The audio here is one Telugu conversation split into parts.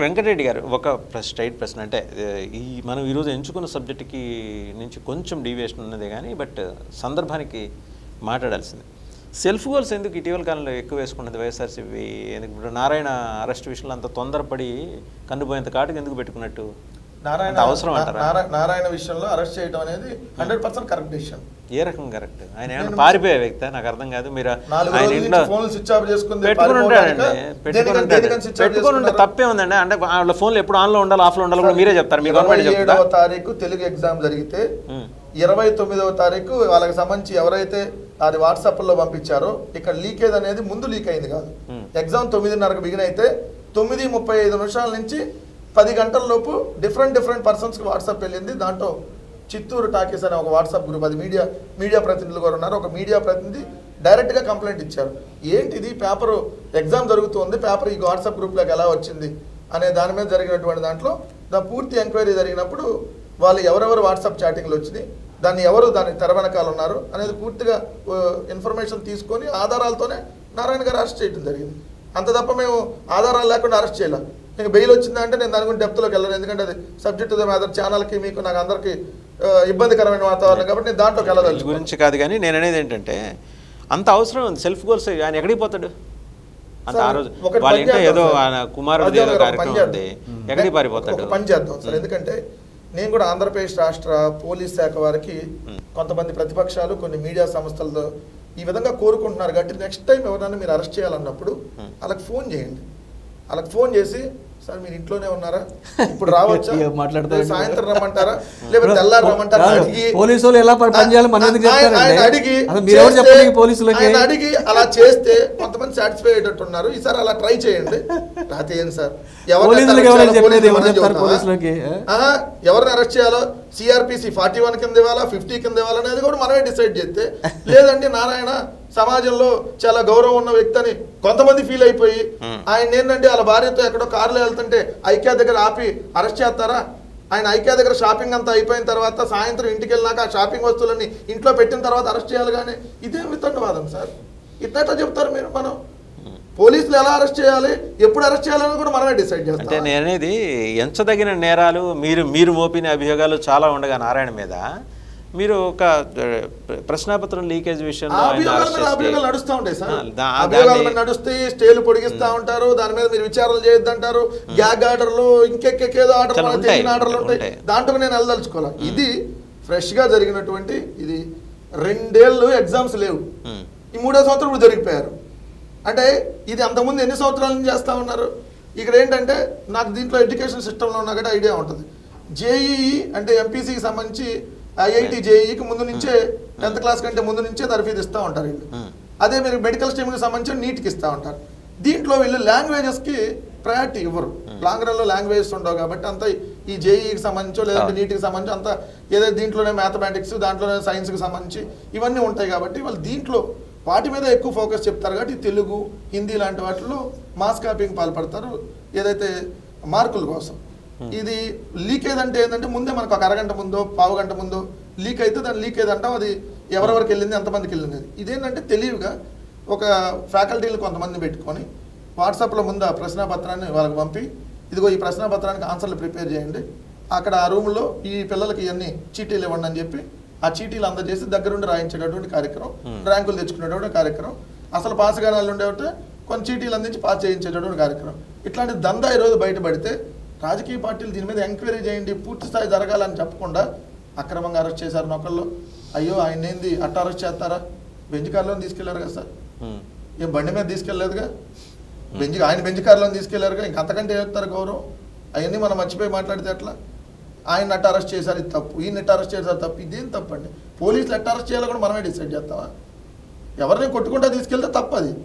వెంకటరెడ్డి గారు ఒక స్ట్రైట్ ప్రశ్న అంటే ఏ, ఈ మనం ఈరోజు ఎంచుకున్న సబ్జెక్టుకి నుంచి కొంచెం డీవియేషన్ ఉన్నదే కానీ బట్ సందర్భానికి మాట్లాడాల్సింది సెల్ఫ్ గోల్స్ ఎందుకు ఇటీవల కాలంలో ఎక్కువ వేసుకున్నది వైఎస్ఆర్సీపీ ఎందుకు ఇప్పుడు నారాయణ అరెస్ట్ విషయంలో అంత తొందరపడి కన్నుపోయేంత కాటుకు ఎందుకు పెట్టుకున్నట్టు నారాయణ అంత అవసరం అంటారా నారా- నారాయణ విషయంలో అరెస్ట్ చేయడం అనేది హండ్రెడ్ పర్సెంట్ కరెక్ట్ డిసిషన్ ఏ రకం కరెక్ట్ ఆయన ఏమైనా పారిపోయే వ్యక్తి నాకు అర్థం కాదు మీరు నాలుగు ఆయన రోజుల ఇంట్లో నుంచి ఫోన్లు స్విచ్ ఆఫ్ చేసుకుంది పెట్టుకుని ఉంటాడండి పారిపోవడానికా? పెట్టుకుని దేనికని- ఉంటాడు దేనికని స్విచ్ ఆఫ్ పెట్టుకుని ఉంటే చేసుకున్నారు? తప్పే ఉందండి అంటే వాళ్ళ ఫోన్లు ఎప్పుడు ఆన్లో ఉండాలి ఆఫ్లో ఉండాలి కూడా మీరే చెప్తారు మీ ఇరవై గవర్నమెంట్ చెప్తా ఏడవ తారీఖు తెలుగు ఎగ్జామ్ జరిగితే ఉమ్. ఇరవై తొమ్మిదవ తారీఖు వాళ్ళకి సంబంధించి ఎవరైతే అది వాట్సాప్ లో పంపించారో ఇక్కడ లీకేజ్ అనేది ముందు లీక్ అయింది కాదు Hmm. ఎగ్జామ్ తొమ్మిదిన్నరకు బిగిన్ అయితే తొమ్మిది ముప్పై ఐదు నిమిషాల నుంచి పది గంటల లోపు డిఫరెంట్ డిఫరెంట్ పర్సన్స్కి వాట్సాప్ వెళ్ళింది దాంట్లో చిత్తూరు టాకీస్ అనే ఒక వాట్సాప్ గ్రూప్ అది మీడియా మీడియా ప్రతినిధులు కూడా ఉన్నారు ఒక మీడియా ప్రతినిధి డైరెక్ట్గా కంప్లైంట్ ఇచ్చారు ఏంటిది పేపర్ ఎగ్జామ్ జరుగుతుంది పేపర్ ఈ వాట్సాప్ గ్రూప్లోకి ఎలా వచ్చింది అనే దాని మీద జరిగినటువంటి దాంట్లో దాని పూర్తి ఎంక్వైరీ జరిగినప్పుడు వాళ్ళు ఎవరెవరు వాట్సాప్ చాటింగ్లు వచ్చినాయి దాన్ని ఎవరు దాని తెర వెనకాల ఉన్నారు అనేది పూర్తిగా ఇన్ఫర్మేషన్ తీసుకొని ఆధారాలతోనే నారాయణ గారు అరెస్ట్ చేయడం జరిగింది అంత తప్ప మేము ఆధారాలు లేకుండా అరెస్ట్ చేయలేం ఇంకా బెయిల్ వచ్చిందంటే నేను దాని గురించి డెప్త్లోకి వెళ్ళను ఎందుకంటే అది సబ్జెక్ట్ మ్యాటర్ ఛానల్కి మీకు నాకు అందరికీ ఆ, ఇబ్బందికరమైన వాతావరణం కాబట్టి నేను దాంట్లోకి వీళ్ళ వెళ్ళదలుచుకున్నాను గురించి కాదు కానీ నేను అనేది ఏంటంటే అంత అవసరం ఉంది సెల్ఫ్ గోల్స్ ఆయన ఎక్కడికి పోతాడు అంత ఆ సార్, రోజు ఒకటి వాళ్ళ పని ఇంట్లో చేద్దాం ఏదో సార్. ఆయన కుమారుడు అదే ఏదో ఒక పని కార్యక్రమం చేద్దాం. ఉంది ఎక్కడికి పారిపోతాడు ఒక పని చేద్దాం సార్ ఎందుకంటే నేను కూడా ఆంధ్రప్రదేశ్ రాష్ట్ర పోలీస్ శాఖ వారికి Hmm. కొంతమంది ప్రతిపక్షాలు కొన్ని మీడియా సంస్థలతో ఈ విధంగా కోరుకుంటున్నారు కాబట్టి నెక్స్ట్ టైం ఎవరైనా మీరు అరెస్ట్ చేయాలన్నప్పుడు Hmm. వాళ్ళకి ఫోన్ చేయండి వాళ్ళకి ఫోన్ చేసి సార్ మీరు ఇంట్లోనే ఉన్నారా ఇప్పుడు రావచ్చా ఇక మాట్లాడతారు. లేదా సాయంత్రం రమ్మంటారా లేకపోతే తెల్లారి రమ్మంటారా కాదు, అడిగి పోలీసు వాళ్ళు ఎలా పని- పని చేయాలో మనం ఎందుకు ఆయన- చెప్తారండి? ఆయన అడిగి అసలు మీరు ఎవరు చేస్తే- చెప్పండి పోలీసులకి? ఆయన అడిగి అలా చేస్తే కొంతమంది సాటిస్ఫై అయ్యేటట్టు ఉన్నారు ఈసారి అలా ట్రై చేయండి రాతే ఏం సార్ ఎవరిని పోలీసులకి arrest ఎవరైనా చేయాలో చెప్పలేదు, పోలీసులు ఎవరు మనం చెప్తారు చెబుతామా? పోలీసులకి? ఆహా, ఎవరిని అరెస్ట్ చేయాలో సిఆర్పిసి ఫార్టీ వన్ కింద ఇవ్వాలా ఫిఫ్టీ కింద ఇవ్వాలా అనేది కూడా మనమే డిసైడ్ చేస్తే లేదండి నారాయణ సమాజంలో చాలా గౌరవం ఉన్న వ్యక్తి అని కొంతమంది ఫీల్ అయిపోయి Hmm. ఆయన ఏంటంటే వాళ్ళ భార్యతో ఎక్కడో కారులో వెళ్తుంటే ఐక్యా దగ్గర ఆపి అరెస్ట్ చేస్తారా ఆయన ఐక్యా దగ్గర షాపింగ్ అంతా అయిపోయిన తర్వాత సాయంత్రం ఇంటికి వెళ్ళినాక ఆ షాపింగ్ వస్తువులన్నీ ఇంట్లో పెట్టిన తర్వాత అరెస్ట్ చేయాలి కానీ ఇదేం వితండవాదం సార్ ఇట్లా చెప్తారు మీరు మనం పోలీసులు ఎలా అరెస్ట్ చేయాలి ఎప్పుడు అరెస్ట్ చేయాలని కూడా మనమే డిసైడ్ అంటే చేస్తాం నేనేది ఎంచదగిన నేరాలు మీరు మీరు మోపిన అభియోగాలు చాలా ఉండగా నారాయణ మీద మీరు ఒక ఆ, ప్రశ్నాపత్రం లీకేజ్ విషయంలో ఆయన అభియోగాల అరెస్ట్ మీద చేస్తే- అభియోగాలు నడుస్తూ ఉంటాయి సార్ ఆ, దా- అభియోగాల దాన్ని- మీద నడుస్తాయి స్టేలు పొడిగిస్తా ఉంటారు దాని మీద మీరు విచారణలు చేయొద్దంటారు గ్యాగ్ ఆర్డర్లు ఇంకెక్కేదో ఆర్డర్ చాలా మనకు ఉంటాయి, తెలియని ఆర్డర్లు ఉంటాయి ఉంటాయి. దాంట్లో నేను వెళ్ళదలుచుకోవాలి ఇది ఫ్రెష్ గా జరిగినటువంటి ఇది రెండేళ్ళు ఎగ్జామ్స్ లేవు ఉమ్, ఈ మూడో సంవత్సరం ఇప్పుడు జరిగిపోయారు అంటే ఇది అంతకుముందు ఎన్ని సంవత్సరాల నుంచి చేస్తా ఉన్నారు ఇక్కడ ఏంటంటే నాకు దీంట్లో ఎడ్యుకేషన్ సిస్టంలో ఉన్నా కూడా ఐడియా ఉంటుంది జేఈఈ అంటే ఎంపీసీకి సంబంధించి ఐఐటి జేఈకి ముందు నుంచే టెన్త్ క్లాస్ కంటే ముందు నుంచే తర్ఫీదు ఇస్తూ ఉంటారు వీళ్ళు ఉమ్. అదే మీరు మెడికల్ స్ట్రీమ్కి సంబంధించి నీట్కి ఇస్తూ ఉంటారు దీంట్లో వీళ్ళు లాంగ్వేజెస్కి ప్రయారిటీ ఇవ్వరు లాంగ్ రన్లో లాంగ్వేజెస్ ఉండవు కాబట్టి అంతా ఈ జేఈకి సంబంధించో లేదంటే అవును. నీటికి సంబంధించి అంతా ఏదైతే దీంట్లోనే మ్యాథమెటిక్స్ దాంట్లోనే సైన్స్కి సంబంధించి ఇవన్నీ ఉంటాయి కాబట్టి వాళ్ళు దీంట్లో వాటి మీద ఎక్కువ ఫోకస్ చెప్తారు కాబట్టి తెలుగు హిందీ లాంటి వాటిలో మాస్ కాపీకి పాల్పడతారు ఏదైతే మార్కుల కోసం ఇది లీకేజ్ అంటే ఏంటంటే ముందే మనకు ఒక అరగంట ముందో పావు గంట ముందో లీక్ అయితే దాని లీకేజ్ అంటాం అది ఎవరెవరికి వెళ్ళింది ఎంతమందికి వెళ్ళింది అది. ఇదేంటంటే తెలివిగా ఒక ఫ్యాకల్టీలు కొంతమంది పెట్టుకొని వాట్సాప్లో ముందు ఆ ప్రశ్నాపత్రాన్ని వాళ్ళకి పంపి ఇదిగో ఈ ప్రశ్నాపత్రానికి ఆన్సర్లు ప్రిపేర్ చేయండి అక్కడ ఆ రూమ్లో ఈ పిల్లలకి ఇవన్నీ చీటీలు ఇవ్వండి అని చెప్పి ఆ చీటీలు అందజేసి దగ్గరుండి రాయించేటటువంటి కార్యక్రమం Hmm. ర్యాంకులు తెచ్చుకునేటువంటి కార్యక్రమం అసలు పాస్ కానాలు ఉండేవంటే కొన్ని చీటీలు అందించి పాస్ చేయించేటటువంటి కార్యక్రమం ఇట్లాంటి దందా ఈరోజు బయటపడితే రాజకీయ పార్టీలు దీని మీద ఎంక్వైరీ చేయండి పూర్తి స్థాయి జరగాలని చెప్పకుండా అక్రమంగా అరెస్ట్ చేశారు నొక్కల్లో అయ్యో ఆయన ఏంది అట్ట అరెస్ట్ చేస్తారా బెంచ్ కార్లో తీసుకెళ్లారు కదా సార్ ఉమ్. ఏం బండి మీద తీసుకెళ్లేదుగా బెంచ్ ఆయన బెంచ్ కార్లో తీసుకెళ్లారుగా ఇంక అంతకంటే ఏస్తారు గౌరవం అవన్నీ మనం మర్చిపోయి మాట్లాడితే ఎట్లా ఆయన అట్ట అరెస్ట్ చేశారు ఇది తప్పు ఈయన ఎట్ట అరెస్ట్ చేశారు తప్పు ఇదేం తప్పండి పోలీసులు ఎట్ట అరెస్ట్ చేయాలో కూడా మనమే డిసైడ్ చేస్తామా ఎవరిని కొట్టుకుంటా తీసుకెళ్తే తప్పు అది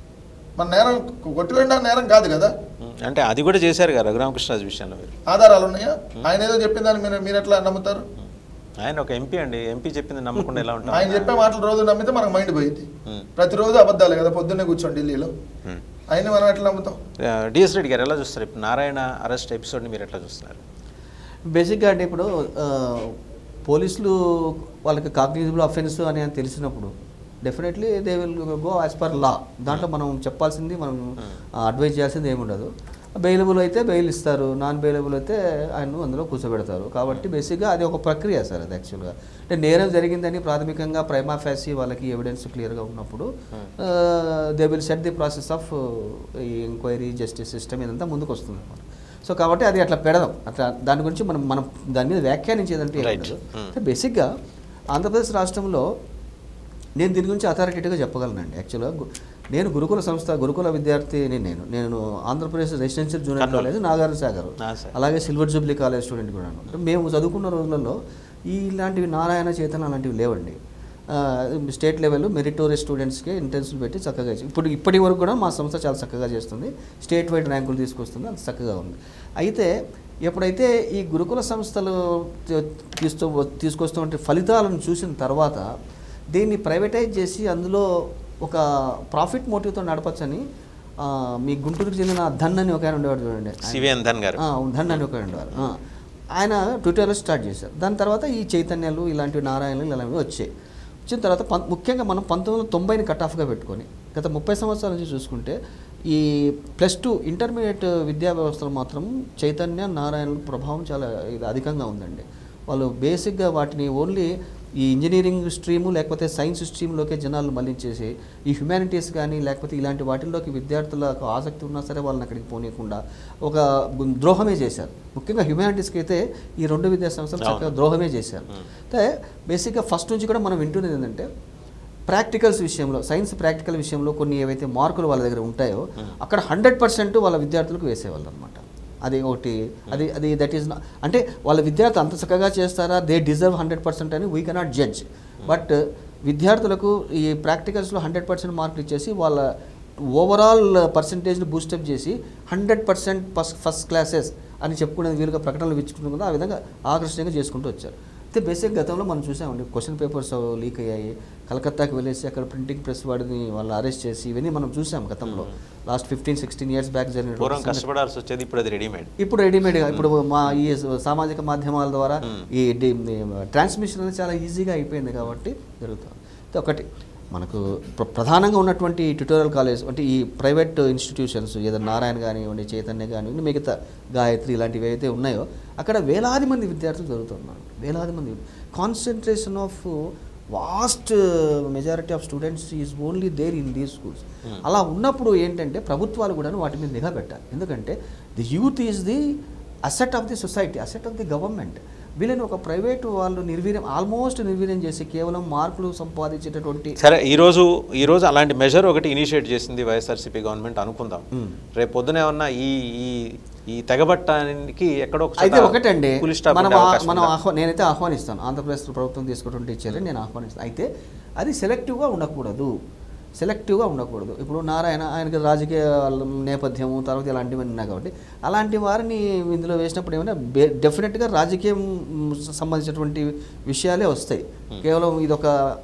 మన నేరం కొట్టుకుంటా నేరం కాదు కదా ఉమ్. అంటే అది కూడా చేశారు కదా రఘురామకృష్ణరాజు విషయంలో మీరు ఆధారాలు ఉన్నాయా ఆయన ఏదో చెప్పిన దాన్ని మీరు మీరు ఎట్లా నమ్ముతారు ఆయన ఒక ఎంపీ అండి ఎంపీ చెప్పింది నమ్మకుండా ఎలా ఉంటాం ఆయన చెప్పే మాటలు రోజు నమ్మితే మనకు మైండ్ పోయింది ఉమ్. ప్రతిరోజు అబద్ధాలే కదా పొద్దున్నే కూర్చోండి ఢిల్లీలో ఉమ్. ఆయన మనం ఎట్లా నమ్ముతాం ఆ, డిఎస్ రెడ్డి గారు ఎలా చూస్తారు ఇప్పుడు నారాయణ అరెస్ట్ ఎపిసోడ్ని మీరు ఎట్లా చూస్తున్నారు బేసిక్గా అంటే ఇప్పుడు ఆ, పోలీసులు వాళ్ళకి కాగ్నిజిబుల్ అఫెన్స్ అని అని తెలిసినప్పుడు definitely they will go as per law దాంట్లో మనం చెప్పాల్సింది మనం అడ్వైజ్ చేయాల్సింది ఏమి ఉండదు బెయిలబుల్ అయితే బెయిల్ ఇస్తారు నాన్ బెయిలబుల్ అయితే ఆయన అందులో కూర్చోబెడతారు కాబట్టి బేసిక్గా అది ఒక ప్రక్రియ సార్ అది యాక్చువల్గా అంటే నేరం జరిగిందని ప్రాథమికంగా ప్రైమా ఫ్యాసీ వాళ్ళకి ఎవిడెన్స్ క్లియర్గా ఉన్నప్పుడు they will set the process of ఈ ఎంక్వైరీ జస్టిస్ సిస్టమ్ ఇదంతా ముందుకు వస్తుంది అనమాట సో కాబట్టి అది అట్లా పెడదాం అట్లా దాని గురించి మనం మనం దాని మీద వ్యాఖ్యానించేదంటే ఏం Right. ఉండదు. Hmm. అంటే బేసిక్గా ఆంధ్రప్రదేశ్ రాష్ట్రంలో నేను దీని గురించి అథారిటేట్గా చెప్పగలనండి యాక్చువల్గా గు- నేను గురుకుల సంస్థ గురుకుల విద్యార్థిని నేను నేను Andhra Pradesh residential junior Kurnool. College Nagarjuna Sagar ఆ, సార్. అలాగే సిల్వర్ జూబ్లీ కాలేజ్ స్టూడెంట్ కూడా అంటే మేము చదువుకున్న రోజులలో ఈ ఇలాంటివి నారాయణ చేతన అలాంటివి లేవండి ఆ, స్టేట్ లెవెల్ మెరిటోరియస్ స్టూడెంట్స్కి ఇంటెన్సివ్ పెట్టి చక్కగా చేసి ఇప్పుడు ఇప్పటి వరకు కూడా మా సంస్థ చాలా చక్కగా చేస్తుంది స్టేట్ వైడ్ ర్యాంకులు తీసుకొస్తుంది అంత చక్కగా ఉంది అయితే ఎప్పుడైతే ఈ గురుకుల సంస్థలు తీ- తీస్తూ తీసుకొస్తున్న ఫలితాలను చూసిన తర్వాత దీన్ని ప్రైవేటైజ్ చేసి అందులో ఒక ప్రాఫిట్ మోటివ్తో నడపచ్చని ఆ, మీ గుంటూరుకు చెందిన ధన్ అని ఒక ఆయన ఉండేవాడు చూడండి ఆయన- సివిఎన్ ధన్ గారు ఆ, ధన్ అని ఒక ఆయన ఉండేవారు ఆ. ఆయన ట్విట్టర్లో స్టార్ట్ చేశారు దాని తర్వాత ఈ చైతన్యాలు ఇలాంటివి నారాయణలు ఇలాంటివి వచ్చాయి వచ్చిన తర్వాత పం ముఖ్యంగా మనం పంతొమ్మిది వందల తొంభైని కట్ ఆఫ్గా పెట్టుకొని గత ముప్పై సంవత్సరాల నుంచి చూసుకుంటే ఈ ప్లస్ టూ ఇంటర్మీడియట్ విద్యా వ్యవస్థలో మాత్రం చైతన్య నారాయణల ప్రభావం చాలా ఇది అధికంగా ఉందండి వాళ్ళు బేసిక్గా వాటిని ఓన్లీ ఈ ఇంజనీరింగ్ స్ట్రీము లేకపోతే సైన్స్ స్ట్రీమ్లోకే జనాలు మళ్ళించేసి ఈ హ్యుమానిటీస్ కానీ లేకపోతే ఇలాంటి వాటిల్లోకి విద్యార్థులకు ఆసక్తి ఉన్నా సరే వాళ్ళని అక్కడికి పోనీయకుండా ఒక గు- ద్రోహమే చేశారు ముఖ్యంగా హ్యుమానిటీస్కి అయితే ఈ రెండు విద్యా సంస్థలు చక్కగా అవును. ద్రోహమే చేశారు Hmm. అయితే బేసిక్గా ఫస్ట్ నుంచి కూడా మనం వింటున్నది ఏంటంటే ప్రాక్టికల్స్ విషయంలో సైన్స్ ప్రాక్టికల్ విషయంలో కొన్ని ఏవైతే మార్కులు వాళ్ళ దగ్గర ఉంటాయో అక్కడ హండ్రెడ్ పర్సెంట్ వాళ్ళ విద్యార్థులకు వేసేవాళ్ళు అనమాట అది ఒకటి అది అది దట్ ఈస్ అంటే వాళ్ళ విద్యార్థి అంత చక్కగా చేస్తారా దే డిజర్వ్ హండ్రెడ్ పర్సెంట్ అని వీ కెనాట్ జడ్జ్ బట్ విద్యార్థులకు ఈ ప్రాక్టికల్స్లో హండ్రెడ్ పర్సెంట్ మార్కులు ఇచ్చేసి వాళ్ళ ఓవరాల్ పర్సంటేజ్ని బూస్టప్ చేసి hundred percent first first classes అని చెప్పుకునే వీలుగా ప్రకటనలు ఇచ్చుకుంటుంది కదా ఆ విధంగా ఆకర్షణీయంగా చేసుకుంటూ వచ్చారు అయితే బేసిక్ గతంలో మనం చూసామండి క్వశ్చన్ పేపర్స్ లీక్ అయ్యాయి కలకత్తాకి వెళ్ళేసి అక్కడ ప్రింటింగ్ ప్రెస్ వాడిని వాళ్ళు అరెస్ట్ చేసి ఇవన్నీ మనం చూసాం గతంలో last fifteen sixteen years back పూర్వం జరిగిన కష్టపడాల్సి వచ్చేది ఇప్పుడు అది రెడీమేడ్ ఇప్పుడు రెడీమేడ్గా ఇప్పుడు మా ఈ సామాజిక మాధ్యమాల ద్వారా Hmm. ఈ ట్రాన్స్మిషన్ అనేది చాలా ఈజీగా అయిపోయింది కాబట్టి జరుగుతుంది అయితే ఒకటి మనకు ప్ర- ప్రధానంగా ఉన్నటువంటి ట్యూటోరియల్ కాలేజ్ అంటే ఈ ప్రైవేట్ ఇన్స్టిట్యూషన్స్ ఏదో నారాయణ కానివ్వండి చైతన్య కానివ్వండి మిగతా గాయత్రి ఇలాంటివి ఏవైతే ఉన్నాయో అక్కడ వేలాది మంది విద్యార్థులు చదువుతున్నారు వేలాది మంది concentration of vast majority of students is only there in these schools అలా ఉన్నప్పుడు ఏంటంటే ప్రభుత్వాలు కూడా వాటి మీద నిఘా పెట్టాలి ఎందుకంటే the youth is the asset of the society asset of the government వీళ్ళని ఒక ప్రైవేట్ వాళ్ళు నిర్వీర్యం ఆల్మోస్ట్ నిర్వీర్యం చేసి కేవలం మార్కులు సంపాదించేటటువంటి సరే ఈరోజు ఈరోజు అలాంటి మెజర్ ఒకటి ఇనిషియేట్ చేసింది వైఎస్ఆర్సీపీ గవర్నమెంట్ అనుకుందాం మ్మ్. రేపు పొద్దున ఏమన్నా ఈ ఈ ఈ తెగబట్టానికి ఎక్కడో ఒక చోట అయితే ఒకటండి full stop మనం ఉండే ఆ- అవకాశం మనం ఉందా? ఆహ్వా నేనైతే ఆహ్వానిస్తాను ఆంధ్రప్రదేశ్ ప్రభుత్వం తీసుకున్నటువంటి చర్యని నేను ఆహ్వానిస్తాను అయితే అది సెలెక్టివ్గా ఉండకూడదు సెలెక్టివ్గా ఉండకూడదు ఇప్పుడు నారాయణ ఆయనకి రాజకీయ నేపథ్యము తర్వాత ఇలాంటివి ఉన్నాయి కాబట్టి అలాంటి వారిని ఇందులో వేసినప్పుడు ఏమైనా డెఫినెట్గా రాజకీయం మ్, సంబంధించినటువంటి విషయాలే వస్తాయి కేవలం ఇదొక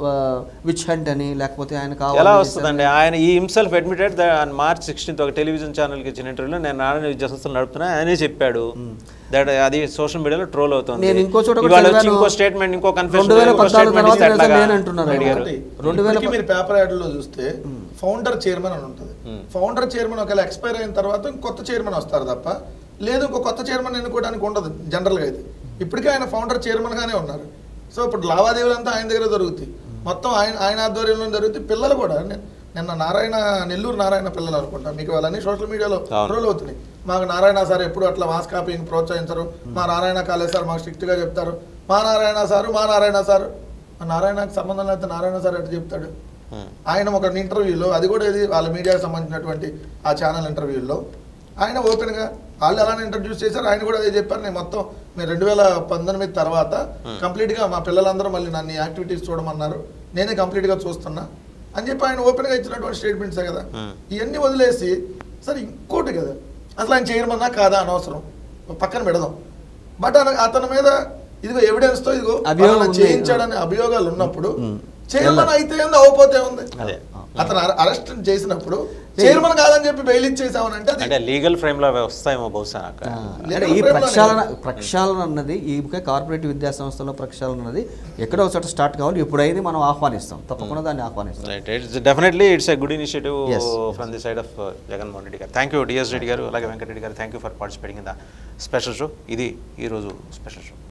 విచ్ హంట్ అని లేకపోతే ఆయన ఎలా కావాలి వస్తుందండి ఆయన ఈ హిమ్సెల్ఫ్ అడ్మిటెడ్ మార్చ్ సిక్స్టీన్త్ ఒక టెలివిజన్ ఛానల్కి ఇచ్చిన ఇంటర్వ్యూలో నేను నారాయణ విద్యా సంస్థలు నడుపుతున్నా ఆయనే చెప్పాడు దట్ అది సోషల్ మీడియాలో ట్రోల్ అవుతుంది నేను ఇంకో చోట కూడా ఇవాళ వచ్చి చదివాను. ఇంకో స్టేట్మెంట్ ఇంకో రెండు వేల పద్నాలుగు తర్వాత కన్ఫ్యూజన్ నిజం లేనంటున్నారు ఆయన. అడిగారు ఒకటి, రెండు వేల ఇప్పటికీ మీరు పేపర్ యాడ్లో చూస్తే ఫౌండర్ చైర్మన్ అని ఉంటుంది Hmm. ఫౌండర్ చైర్మన్ ఒకవేళ ఎక్స్పైర్ అయిన తర్వాత ఇంకొత్త చైర్మన్ వస్తారు తప్ప లేదు ఇంకో కొత్త చైర్మన్ ఎన్నుకోవడానికి ఉండదు జనరల్గా అయితే ఇప్పటికే ఆయన ఫౌండర్ చైర్మన్ గానే ఉన్నారు సో ఇప్పుడు లావాదేవీలు అంతా ఆయన దగ్గర జరుగుతాయి మొత్తం ఆయన ఆయన ఆధ్వర్యంలో జరుగుతాయి పిల్లలు కూడా ని- నిన్న నారాయణ నెల్లూరు నారాయణ పిల్లలు అనుకుంటా మీకు వాళ్ళని సోషల్ మీడియాలో అవును. ట్రోల్ అవుతున్నాయి మాకు నారాయణ సార్ ఎప్పుడు అట్లా మాస్ కాపీని ప్రోత్సహించరు మా నారాయణ కాలేజ్ సార్ మాకు స్ట్రిక్ట్గా చెప్తారు మా నారాయణ సారు మా నారాయణ సారు మా నారాయణకు సంబంధం లేకపోతే నారాయణ సార్ ఎట్లా చెప్తాడు ఆయన ఒక ఇంటర్వ్యూలో అది కూడా ఇది వాళ్ళ మీడియాకి సంబంధించినటువంటి ఆ ఛానల్ ఇంటర్వ్యూలో ఆయన ఓపెన్గా వాళ్ళు అలానే ఇంట్రడ్యూస్ చేశారు ఆయన కూడా అదే చెప్పారు నేను మొత్తం నేను రెండు వేల పంతొమ్మిది తర్వాత కంప్లీట్గా మా పిల్లలందరూ మళ్ళీ నన్ను యాక్టివిటీస్ చూడమన్నారు నేనే కంప్లీట్గా చూస్తున్నా అని చెప్పి ఆయన ఓపెన్గా ఇచ్చినటువంటి స్టేట్మెంట్సే కదా Hmm. ఇవన్నీ వదిలేసి సరే ఇంకోటి కదా అసలు ఆయన చేయమన్నా కాదా అనవసరం పక్కన పెడదాం బట్ అన- అతని మీద ఇదిగో ఎవిడెన్స్తో ఇదిగో అభియోగం పలానా ఉంది. చేయించాడనే అభియోగాలు ఉన్నప్పుడు Hmm. చేయమని అయితే ఉంది అవపోతే ఉంది అదే అతను అరెస్ట్ చేసినప్పుడు చైర్మన్ కాదని చెప్పి బెయిల్ ఇచ్చేసామని అంటే అది అంటే లీగల్ ఫ్రేమ్లో వస్తాయేమో బహుశా అక్కడ. ఆ, లేదు, అంటే ఈ ప్రేమలో ప్రక్షాళన లేదు. ప్రక్షాళన అన్నది ఈ కార్పొరేట్ విద్యా సంస్థలో ప్రక్షాళన అన్నది ఎక్కడో ఒక చోట స్టార్ట్ కావాలి ఎప్పుడైనా మనం ఆహ్వానిస్తాం తప్పకుండా దాన్ని ఆహ్వానిస్తాం right it's definitely it's a good initiative Yes, from the side of Jaganmohan Reddy గారు థ్యాంక్ యూ డిఎస్ రెడ్డి గారు అలాగే వెంకటరెడ్డి గారు thank you for participating in the special show ఇది ఈరోజు స్పెషల్ షో